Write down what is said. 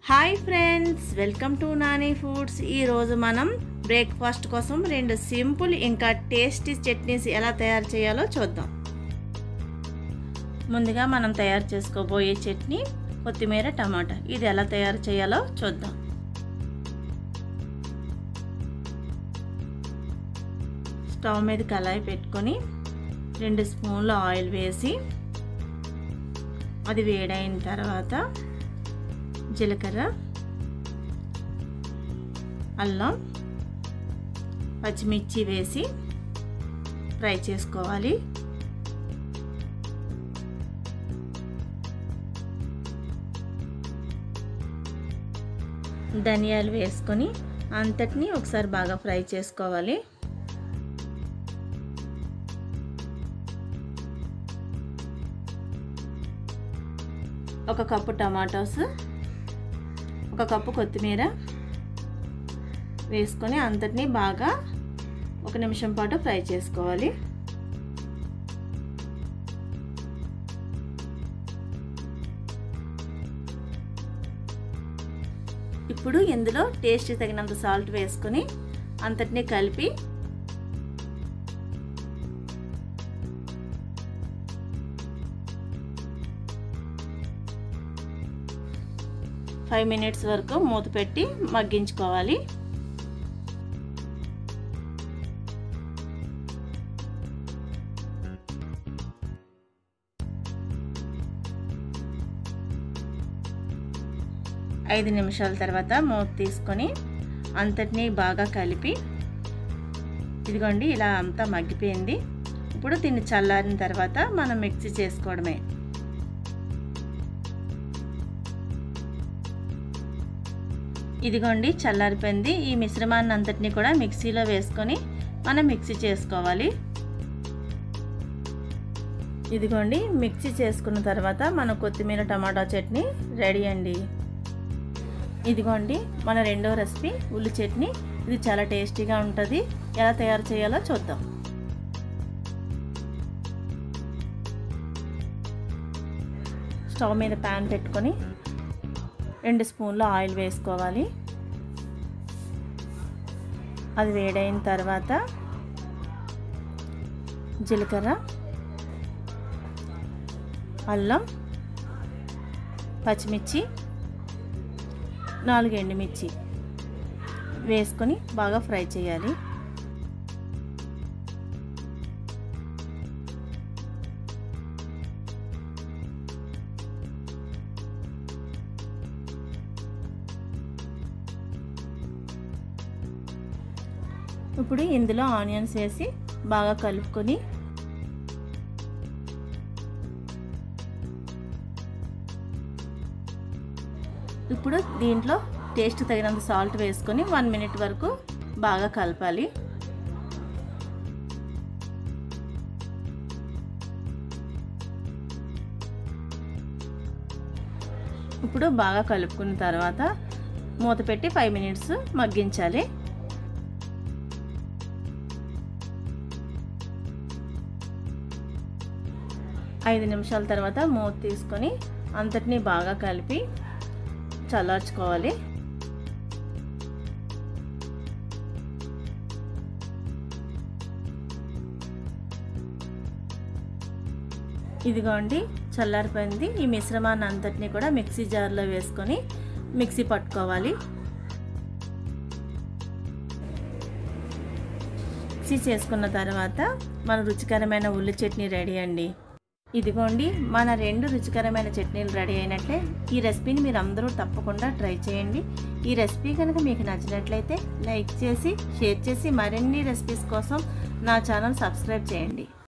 hi friends welcome to Nani Foods ఈరోజు మనం breakfast కోసం రెండు సింపుల్ ఇంకా టేస్టీ చట్నీస్ ఎలా తయారు చేయాలో చూద్దాం ముందుగా మనం తయారు చేసుకోబోయే చట్నీ కొత్తిమీర టమాటా ఇది ఎలా తయారు చేయాలో చూద్దాం స్టవ్ మీద కళాయి పెట్టుకొని రెండు స్పూన్ల ఆయిల్ వేసి అది వేడైన తర్వాత జీలకర్ర అల్లం పచ్చిమిర్చి వేసి ఫ్రై చేసుకోవాలి ధనియాలు వేసుకొని అంతటిని ఒకసారి బాగా ఫ్రై చేసుకోవాలి ఒక కప్పు టమాటోస్ ఒక కప్పు కొత్తిమీర వేసుకొని అంతటినీ బాగా ఒక నిమిషం పాటు ఫ్రై చేసుకోవాలి ఇప్పుడు ఇందులో టేస్ట్ తగినంత సాల్ట్ వేసుకొని అంతటినీ కలిపి ఫైవ్ మినిట్స్ వరకు మూత పెట్టి మగ్గించుకోవాలి ఐదు నిమిషాల తర్వాత మూత తీసుకొని అంతటినీ బాగా కలిపి ఇదిగోండి ఇలా అంతా మగ్గిపోయింది ఇప్పుడు దీన్ని చల్లారిన తర్వాత మనం మిక్సీ చేసుకోవడమే ఇదిగోండి చల్లారిపోయింది ఈ మిశ్రమాన్ని అంతటిని కూడా మిక్సీలో వేసుకొని మనం మిక్సీ చేసుకోవాలి ఇదిగోండి మిక్సీ చేసుకున్న తర్వాత మన కొత్తిమీర టమాటా చట్నీ రెడీ అండి ఇదిగోండి మన రెండో రెసిపీ ఉల్లి చట్నీ ఇది చాలా టేస్టీగా ఉంటుంది ఎలా తయారు చేయాలో చూద్దాం స్టవ్ మీద ప్యాన్ పెట్టుకొని రెండు స్పూన్ల ఆయిల్ వేసుకోవాలి అది వేడైన తర్వాత జీలకర్ర అల్లం పచ్చిమిర్చి నాలుగు ఎండుమిర్చి వేసుకొని బాగా ఫ్రై చేయాలి ఇప్పుడు ఇందులో ఆనియన్స్ వేసి బాగా కలుపుకొని ఇప్పుడు దీంట్లో టేస్ట్ తగినంత సాల్ట్ వేసుకొని వన్ మినిట్ వరకు బాగా కలపాలి ఇప్పుడు బాగా కలుపుకున్న తర్వాత మూత పెట్టి ఫైవ్ మినిట్స్ మగ్గించాలి ఐదు నిమిషాల తర్వాత మూత తీసుకొని అంతటినీ బాగా కలిపి చల్లార్చుకోవాలి ఇదిగోండి చల్లారిపోయింది ఈ మిశ్రమాన్ని అంతటినీ కూడా మిక్సీ జార్లో వేసుకొని మిక్సీ పట్టుకోవాలి మిక్సీ చేసుకున్న తర్వాత మన రుచికరమైన ఉల్లి చట్నీ రెడీ అండి ఇదిగోండి మన రెండు రుచికరమైన చట్నీలు రెడీ అయినట్లే ఈ రెసిపీని మీరు అందరూ తప్పకుండా ట్రై చేయండి ఈ రెసిపీ కనుక మీకు నచ్చినట్లయితే లైక్ చేసి షేర్ చేసి మరిన్ని రెసిపీస్ కోసం నా ఛానల్ సబ్స్క్రైబ్ చేయండి